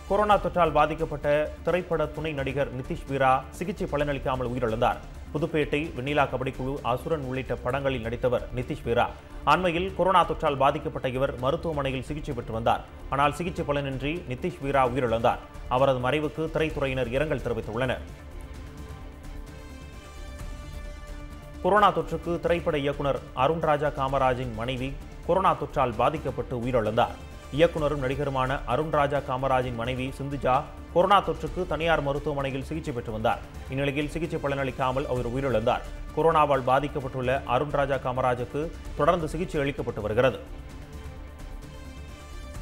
corona தொற்றால் பாதிக்கப்பட்ட திரைப்பட துணை நடிகர் நிதிஷ் வீரா சிகிச்சை பலனளிக்காமல் உயிரிழந்தார் புதுப்பேட்டை வெண்ணிலா கபடி குழு அசுரன் உள்ளிட்ட படங்களில் நடித்தவர் நிதிஷ் வீரா அண்மையில் கொரோனா தொற்றால் பாதிக்கப்பட்ட இவர் மருத்துவமனையில் சிகிச்சை பெற்று வந்தார் ஆனால் சிகிச்சை பலனின்றி நிதிஷ் வீரா உயிரிழந்தார் அவரது மறைவுக்கு திரைத்துறையினர் இரங்கல் தெரிவித்துள்ளனர் கொரோனா தொற்றுக்கு திரைப்பட இயக்குனர் அருண் ராஜா காமராஜின் மனைவி கொரோனா தொற்றால் பாதிக்கப்பட்டு உயிரிழந்தார் இயக்குனரும் நடிகருமான அருண் ராஜா காமராஜின் மனைவி சிந்துஜா கொரோனா தொற்றுக்கு தனியார் மருத்துவமனையில் சிகிச்சை பெற்று வந்தார் இந்நிலையில் சிகிச்சை பலனளிக்காமல் அவர் உயிரிழந்தார் கொரோனாவால் பாதிக்கப்பட்டுள்ள அருண் ராஜா காமராஜுக்கு தொடர்ந்து சிகிச்சை அளிக்கப்பட்டு வருகிறது